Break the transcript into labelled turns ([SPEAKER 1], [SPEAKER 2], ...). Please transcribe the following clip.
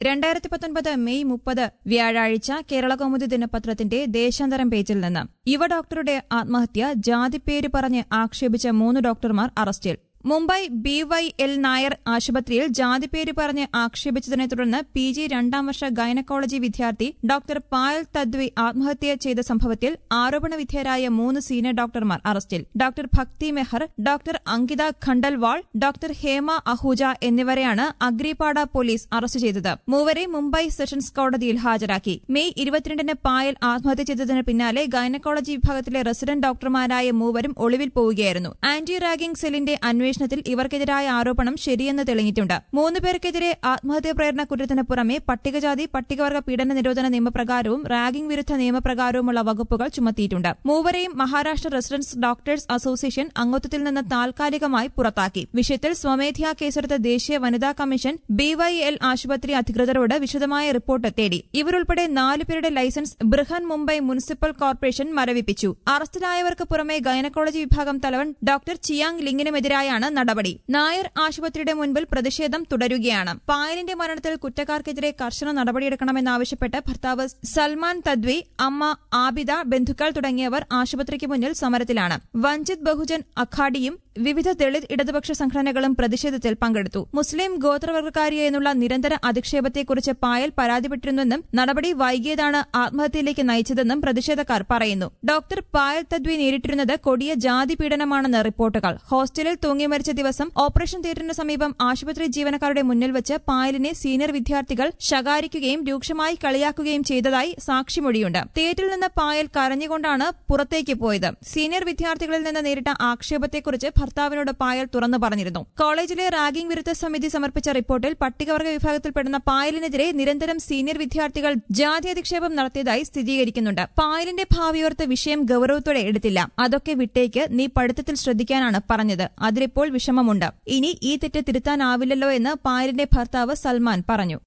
[SPEAKER 1] രണ്ടായിരത്തി പത്തൊൻപത് മെയ് മുപ്പത് വ്യാഴാഴ്ച കേരള കൗമുദി ദിനപത്രത്തിന്റെ ദേശാന്തരം പേജിൽ നിന്ന് യുവ ഡോക്ടറുടെ ആത്മഹത്യ ജാതിപ്പേര് പറഞ്ഞ് ആക്ഷേപിച്ച മൂന്ന് ഡോക്ടർമാർ അറസ്റ്റിൽ Mumbai B Y L Nair ആശുപത്രിയിൽ ജാതിപ്പേര് പറഞ്ഞ് ആക്ഷേപിച്ചതിനെ തുടർന്ന് പി ജി രണ്ടാം വർഷ ഗൈനക്കോളജി വിദ്യാർത്ഥി ഡോക്ടർ പായൽ തദ്വി ആത്മഹത്യ ചെയ്ത സംഭവത്തിൽ ആരോപണ വിധേയരായ മൂന്ന് സീനിയർ ഡോക്ടർമാർ അറസ്റ്റിൽ doctor Bhakti Mehar doctor Ankita Khandelwal doctor Hema Ahuja എന്നിവരെയാണ് അഗ്രിപാട പോലീസ് അറസ്റ്റ് ചെയ്തത് മൂവരെ മുംബൈ സെഷൻസ് കോടതിയിൽ ഹാജരാക്കി മെയ് ഇരുപത്തിരണ്ടിന് പായൽ ആത്മഹത്യ ചെയ്തതിന് പിന്നാലെ ഗൈനക്കോളജി വിഭാഗത്തിലെ റെസിഡന്റ് ഡോക്ടർമാരായ മൂവരും ഒളിവിൽ പോവുകയായിരുന്നു ആന്റി റാഗിംഗ് സെല്ലിന്റെ അന്വേഷണത്തിൽ ഇവർക്കെതിരായ ആരോപണം ശരിയെന്ന് തെളിഞ്ഞിട്ടുണ്ട് മൂന്ന് പേർക്കെതിരെ ആത്മഹത്യാ പ്രേരണ കുറ്റത്തിന് പുറമെ പട്ടികജാതി പട്ടികവർഗ പീഡന നിരോധന നിയമപ്രകാരവും റാഗിംഗ് വിരുദ്ധ നിയമപ്രകാരവുമുള്ള വകുപ്പുകൾ ചുമത്തിയിട്ടുണ്ട് മൂവരെയും മഹാരാഷ്ട്ര റെസിഡൻസ് ഡോക്ടേഴ്സ് അസോസിയേഷൻ അംഗത്വത്തിൽ നിന്ന് താൽക്കാലികമായി പുറത്താക്കി വിഷയത്തിൽ സ്വമേധ്യാ കേസെടുത്ത ദേശീയ വനിതാ കമ്മീഷൻ ബിവൈഎൽ ആശുപത്രി അധികൃതരോട് വിശദമായ റിപ്പോർട്ട് തേടി ഇവരുൾപ്പെടെ നാലുപേരുടെ licence Brihan Mumbai municipal corporation മരവിപ്പിച്ചു അറസ്റ്റിലായവർക്ക് പുറമെ ഗൈനക്കോളജി വിഭാഗം തലവൻ ഡോക്ടർ ചിയാങ് ലിംഗിനുമെതിരായാണ് നടപടി നായർ ആശുപത്രിയുടെ മുൻപിൽ പ്രതിഷേധം തുടരുകയാണ് പായലിന്റെ മരണത്തിൽ കുറ്റക്കാർക്കെതിരെ കർശന നടപടിയെടുക്കണമെന്നാവശ്യപ്പെട്ട് ഭർത്താവ് സൽമാൻ തദ്വി അമ്മ ആബിദ ബന്ധുക്കൾ തുടങ്ങിയവർ ആശുപത്രിക്ക് മുന്നിൽ സമരത്തിലാണ് വഞ്ചിത് ബഹുജൻ അഖാഡിയും വിവിധ ദളിത് ഇടതുപക്ഷ സംഘടനകളും പ്രതിഷേധത്തിൽ പങ്കെടുത്തു മുസ്ലിം ഗോത്രവർഗക്കാരിയെന്നുള്ള നിരന്തര അധിക്ഷേപത്തെക്കുറിച്ച് പായൽ പരാതിപ്പെട്ടിരുന്നെന്നും നടപടി വൈകിയതാണ് ആത്മഹത്യയിലേക്ക് നയിച്ചതെന്നും പ്രതിഷേധക്കാർ പറയുന്നു ഡോക്ടർ പായൽ തദ്വി നേരിട്ടിരുന്നത് കൊടിയ ജാതി പീഡനമാണെന്ന് റിപ്പോർട്ടുകൾ ഹോസ്റ്റലിൽ തൂങ്ങി മരിച്ച ദിവസം ഓപ്പറേഷൻ തിയേറ്ററിന് സമീപം ആശുപത്രി ജീവനക്കാരുടെ മുന്നിൽ വെച്ച് പായലിനെ സീനിയർ വിദ്യാർത്ഥികൾ ശകാരിക്കുകയും രൂക്ഷമായി കളിയാക്കുകയും ചെയ്തതായി സാക്ഷിമൊഴിയുണ്ട് തിയേറ്ററിൽ നിന്ന് പായൽ കരഞ്ഞുകൊണ്ടാണ് പുറത്തേക്ക് പോയത് സീനിയർ വിദ്യാർത്ഥികളിൽ നിന്ന് നേരിട്ട ആക്ഷേപത്തെക്കുറിച്ച് ഭർത്താവിനോട് പായൽ തുറന്നു പറഞ്ഞിരുന്നു കോളേജിലെ റാഗിംഗ് വിരുദ്ധ സമിതി സമർപ്പിച്ച റിപ്പോർട്ടിൽ പട്ടികവർഗ വിഭാഗത്തിൽപ്പെടുന്ന പായലിനെതിരെ നിരന്തരം സീനിയർ വിദ്യാർത്ഥികൾ ജാതി അധിക്ഷേപം നടത്തിയതായി സ്ഥിരീകരിക്കുന്നുണ്ട് പായലിന്റെ ഭാവിയോർത്ത് വിഷയം ഗൌരവത്തോടെ എടുത്തില്ല അതൊക്കെ വിട്ടേക്ക് നീ പഠിത്തത്തിൽ ശ്രദ്ധിക്കാനാണ് പറഞ്ഞത് അതിലിപ്പോൾ വിഷമമുണ്ട് ഇനി ഈ തെറ്റ് തിരുത്താനാവില്ലല്ലോ എന്ന് പായലിന്റെ ഭർത്താവ് സൽമാൻ പറഞ്ഞു